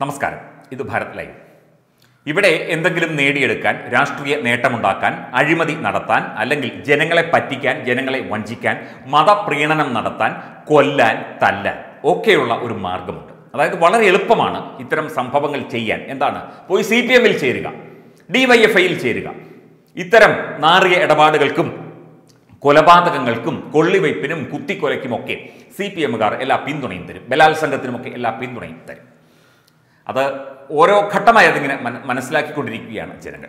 നമസ്കാരം ഇത് ഭാരത് ലൈവ് ഇവിടെ എന്തെങ്കിലും നേടിയെടുക്കാൻ രാഷ്ട്രീയ നേട്ടമുണ്ടാക്കാൻ അഴിമതി നടത്താൻ അല്ലെങ്കിൽ ജനങ്ങളെ പറ്റിക്കാൻ ജനങ്ങളെ വഞ്ചിക്കാൻ മതപ്രീണനം നടത്താൻ കൊല്ലാൻ തല്ലാൻ ഒക്കെയുള്ള ഒരു മാർഗമുണ്ട് അതായത് വളരെ എളുപ്പമാണ് ഇത്തരം സംഭവങ്ങൾ ചെയ്യാൻ എന്താണ് പോയി സി പി എമ്മിൽ ചേരുക ഡിവൈഎഫ്ഐയിൽ ചേരുക ഇത്തരം നാറിയ ഇടപാടുകൾക്കും കൊലപാതകങ്ങൾക്കും കൊള്ളിവയ്പ്പിനും കുത്തിക്കൊലയ്ക്കുമൊക്കെ സി പി എമ്മുകാർ എല്ലാ പിന്തുണയും തരും ബലാത്സംഗത്തിനുമൊക്കെ എല്ലാ പിന്തുണയും തരും അത് ഓരോ ഘട്ടമായി അതിങ്ങനെ മന- മനസ്സിലാക്കിക്കൊണ്ടിരിക്കുകയാണ് ജനങ്ങൾ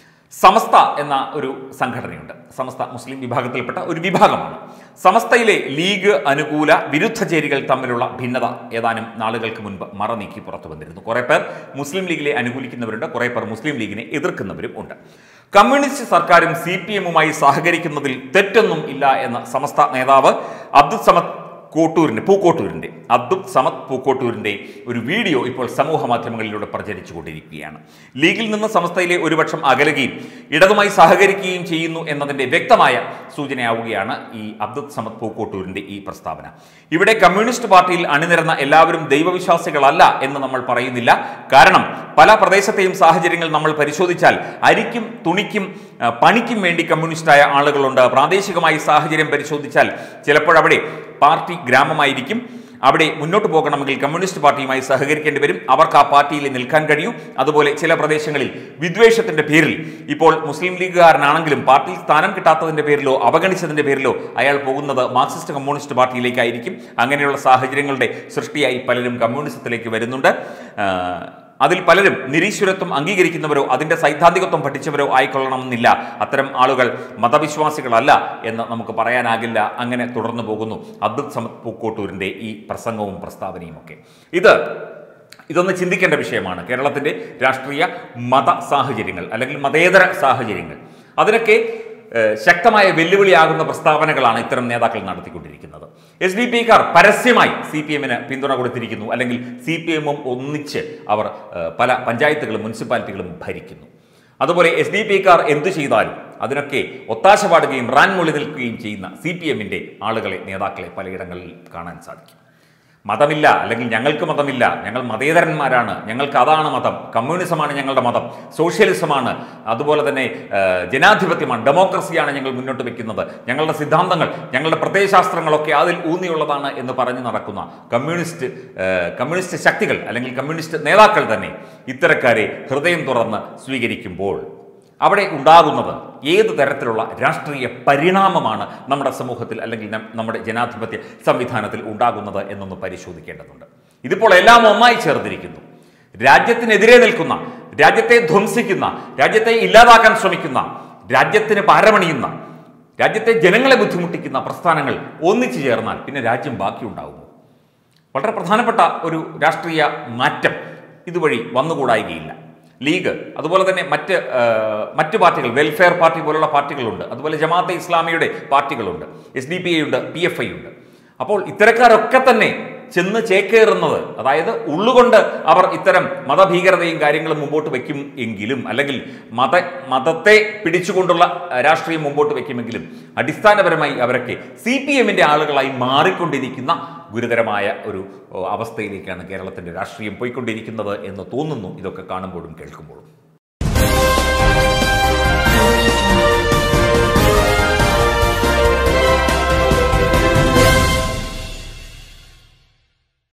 സമസ്ത എന്ന ഒരു സംഘടനയുണ്ട് സമസ്ത മുസ്ലിം വിഭാഗത്തിൽപ്പെട്ട ഒരു വിഭാഗമാണ് സമസ്തയിലെ ലീഗ് അനുകൂല വിരുദ്ധ ചേരികൾ തമ്മിലുള്ള ഭിന്നത ഏതാനും നാളുകൾക്ക് മുൻപ് മറനീക്കി പുറത്തു വന്നിരുന്നു കുറേ പേർ മുസ്ലിം ലീഗിലെ അനുകൂലിക്കുന്നവരുണ്ട് കുറേ പേർ മുസ്ലിം ലീഗിനെ എതിർക്കുന്നവരും ഉണ്ട് കമ്മ്യൂണിസ്റ്റ് സർക്കാരും സി പി എമ്മുമായി സഹകരിക്കുന്നതിൽ തെറ്റൊന്നും ഇല്ല എന്ന സമസ്ത നേതാവ് അബ്ദുൽ സമദ് കോട്ടൂരിൻ്റെ പൂക്കോട്ടൂരിൻ്റെ അബ്ദുൽ സമദ് പൂക്കോട്ടൂരിൻ്റെ ഒരു വീഡിയോ ഇപ്പോൾ സമൂഹ മാധ്യമങ്ങളിലൂടെ പ്രചരിച്ചുകൊണ്ടിരിക്കുകയാണ് ലീഗിൽ നിന്ന് സമസ്തയിലെ ഒരുപക്ഷം അകലുകയും ഇടതുമായി സഹകരിക്കുകയും ചെയ്യുന്നു എന്നതിൻ്റെ വ്യക്തമായ സൂചനയാവുകയാണ് ഈ അബ്ദുൽ സമദ് പൂക്കോട്ടൂരിൻ്റെ ഈ പ്രസ്താവന ഇവിടെ കമ്മ്യൂണിസ്റ്റ് പാർട്ടിയിൽ അണിനിരന്ന എല്ലാവരും ദൈവവിശ്വാസികളല്ല എന്ന് നമ്മൾ പറയുന്നില്ല കാരണം പല പ്രദേശത്തെയും സാഹചര്യങ്ങൾ നമ്മൾ പരിശോധിച്ചാൽ അരിക്കും തുണിക്കും ആ, പണിക്കും വേണ്ടി കമ്മ്യൂണിസ്റ്റായ ആളുകളുണ്ട് പ്രാദേശികമായി സാഹചര്യം പരിശോധിച്ചാൽ ചിലപ്പോഴവിടെ പാർട്ടി ഗ്രാമമായിരിക്കും അവിടെ മുന്നോട്ട് പോകണമെങ്കിൽ കമ്മ്യൂണിസ്റ്റ് പാർട്ടിയുമായി സഹകരിക്കേണ്ടി വരും അവർക്ക് ആ പാർട്ടിയിൽ നിൽക്കാൻ കഴിയും അതുപോലെ ചില പ്രദേശങ്ങളിൽ വിദ്വേഷത്തിന്റെ പേരിൽ ഇപ്പോൾ മുസ്ലിം ലീഗുകാരനാണെങ്കിലും പാർട്ടിയിൽ സ്ഥാനം കിട്ടാത്തതിന്റെ പേരിലോ അവഗണിച്ചതിന്റെ പേരിലോ അയാൾ പോകുന്നത് മാർക്സിസ്റ്റ് കമ്മ്യൂണിസ്റ്റ് പാർട്ടിയിലേക്കായിരിക്കും അങ്ങനെയുള്ള സാഹചര്യങ്ങളുടെ സൃഷ്ടിയായി പലരും കമ്മ്യൂണിസത്തിലേക്ക് വരുന്നുണ്ട് ആ, അതിൽ പലരും നിരീശ്വരത്വം അംഗീകരിക്കുന്നവരോ അതിൻ്റെ സൈദ്ധാന്തികത്വം പഠിച്ചവരോ ആയിക്കൊള്ളണമെന്നില്ല അത്തരം ആളുകൾ മതവിശ്വാസികളല്ല എന്ന് നമുക്ക് പറയാനാകില്ല അങ്ങനെ തുടർന്നു പോകുന്നു അബ്ദുൽ സമദ് പൂക്കോട്ടൂരിൻ്റെ ഈ പ്രസംഗവും പ്രസ്താവനയും ഒക്കെ ഇത് ഇതൊന്ന് ചിന്തിക്കേണ്ട വിഷയമാണ് കേരളത്തിൻ്റെ രാഷ്ട്രീയ മത സാഹചര്യങ്ങൾ അല്ലെങ്കിൽ മതേതര സാഹചര്യങ്ങൾ അതിനൊക്കെ ഏഹ്, ശക്തമായ വെല്ലുവിളിയാകുന്ന പ്രസ്താവനകളാണ് ഇത്തരം നേതാക്കൾ നടത്തിക്കൊണ്ടിരിക്കുന്നത് എസ് ഡി പി കാർ പരസ്യമായി സി പി എമ്മിന് പിന്തുണ കൊടുത്തിരിക്കുന്നു അല്ലെങ്കിൽ സി പി എമ്മും ഒന്നിച്ച് അവർ ഏഹ്, പല പഞ്ചായത്തുകളും മുനിസിപ്പാലിറ്റികളും ഭരിക്കുന്നു അതുപോലെ എസ് ഡി പി കാർ എന്തു ചെയ്താലും അതിനൊക്കെ ഒത്താശ പാടുകയും റാൻ മൊഴി നിൽക്കുകയും ചെയ്യുന്ന സി പി എമ്മിൻ്റെ ആളുകളെ നേതാക്കളെ പലയിടങ്ങളിൽ കാണാൻ സാധിക്കും മതമില്ല അല്ലെങ്കിൽ ഞങ്ങൾക്ക് മതമില്ല ഞങ്ങൾ മതേതരന്മാരാണ് ഞങ്ങൾക്ക് അതാണ് മതം കമ്മ്യൂണിസമാണ് ഞങ്ങളുടെ മതം സോഷ്യലിസമാണ് അതുപോലെ തന്നെ ആ, ജനാധിപത്യമാണ് ഡെമോക്രസിയാണ് ഞങ്ങൾ മുന്നോട്ട് വെക്കുന്നത് ഞങ്ങളുടെ സിദ്ധാന്തങ്ങൾ ഞങ്ങളുടെ പ്രത്യയശാസ്ത്രങ്ങളൊക്കെ അതിൽ ഊന്നിയുള്ളതാണ് എന്ന് പറഞ്ഞു നടക്കുന്ന കമ്മ്യൂണിസ്റ്റ് ആ, കമ്മ്യൂണിസ്റ്റ് ശക്തികൾ അല്ലെങ്കിൽ കമ്മ്യൂണിസ്റ്റ് നേതാക്കൾ തന്നെ ഇത്തരക്കാരെ ഹൃദയം തുറന്ന് സ്വീകരിക്കുമ്പോൾ അവിടെ ഉണ്ടാകുന്നത് ഏത് തരത്തിലുള്ള രാഷ്ട്രീയ പരിണാമമാണ് നമ്മുടെ സമൂഹത്തിൽ അല്ലെങ്കിൽ നം- നമ്മുടെ ജനാധിപത്യ സംവിധാനത്തിൽ ഉണ്ടാകുന്നത് എന്നൊന്ന് പരിശോധിക്കേണ്ടതുണ്ട് ഇതിപ്പോൾ എല്ലാം ഒന്നായി ചേർന്നിരിക്കുന്നു രാജ്യത്തിനെതിരെ നിൽക്കുന്ന രാജ്യത്തെ ധ്വംസിക്കുന്ന രാജ്യത്തെ ഇല്ലാതാക്കാൻ ശ്രമിക്കുന്ന രാജ്യത്തിന് പാരമണിയുന്ന രാജ്യത്തെ ജനങ്ങളെ ബുദ്ധിമുട്ടിക്കുന്ന പ്രസ്ഥാനങ്ങൾ ഒന്നിച്ചു ചേർന്നാൽ പിന്നെ രാജ്യം ബാക്കിയുണ്ടാകുമോ വളരെ പ്രധാനപ്പെട്ട ഒരു രാഷ്ട്രീയ മാറ്റം ഇതുവഴി വന്നുകൂടായികയില്ല ലീഗ് അതുപോലെ തന്നെ മറ്റ് ആ, മറ്റ് പാർട്ടികൾ വെൽഫെയർ പാർട്ടി പോലുള്ള പാർട്ടികളുണ്ട് അതുപോലെ ജമാഅത്തെ ഇസ്ലാമിയുടെ പാർട്ടികളുണ്ട് എസ് ഡി പി ഐ ഉണ്ട് പി എഫ് ഐ ഉണ്ട് അപ്പോൾ ഇത്തരക്കാരൊക്കെ തന്നെ ചെന്ന് ചേക്കേറുന്നത് അതായത് ഉള്ളുകൊണ്ട് അവർ ഇത്തരം മതഭീകരതയും കാര്യങ്ങളും മുമ്പോട്ട് വയ്ക്കും എങ്കിലും അല്ലെങ്കിൽ മത മതത്തെ പിടിച്ചുകൊണ്ടുള്ള ആ, രാഷ്ട്രീയം മുമ്പോട്ട് വയ്ക്കുമെങ്കിലും അടിസ്ഥാനപരമായി അവരൊക്കെ സി പി എമ്മിൻ്റെ ആളുകളായി മാറിക്കൊണ്ടിരിക്കുന്ന ഗുരുതരമായ ഒരു ഓ, അവസ്ഥയിലേക്കാണ് കേരളത്തിൻ്റെ രാഷ്ട്രീയം പോയിക്കൊണ്ടിരിക്കുന്നത് എന്ന് തോന്നുന്നു ഇതൊക്കെ കാണുമ്പോഴും കേൾക്കുമ്പോഴും